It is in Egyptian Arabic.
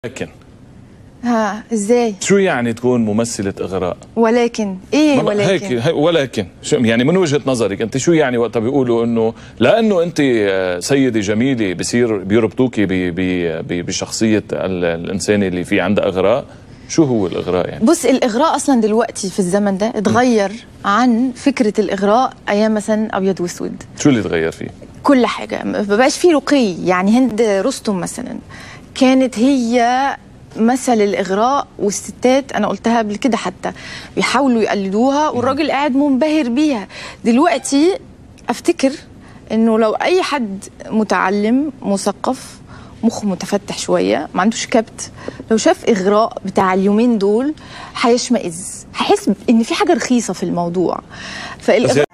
لكن ها ازاي شو يعني تكون ممثلة إغراء؟ ولكن ايه ما- ولكن هيك هي- ولكن شو يعني من وجهة نظرك أنت شو يعني وقتها بيقولوا إنه لأنه أنت آه، سيدة جميلة بصير بيربطوكي ب- ب- ب- بشخصية ال- الإنسان اللي في عندها إغراء شو هو الإغراء يعني؟ بص الاغراء اصلا دلوقتي في الزمن ده اتغير عن فكره الاغراء ايام مثلا ابيض واسود شو اللي تغير فيه؟ كل حاجه ما بقاش فيه رقي يعني هند رستم مثلا كانت هي مثل الاغراء والستات انا قلتها قبل كده حتى بيحاولوا يقلدوها والراجل قاعد منبهر بيها دلوقتي افتكر انه لو اي حد متعلم مثقف مخه متفتح شويه ما عندوش كبت لو شاف اغراء بتاع اليومين دول هيشمئز هيحس ان في حاجه رخيصه في الموضوع فالاغراء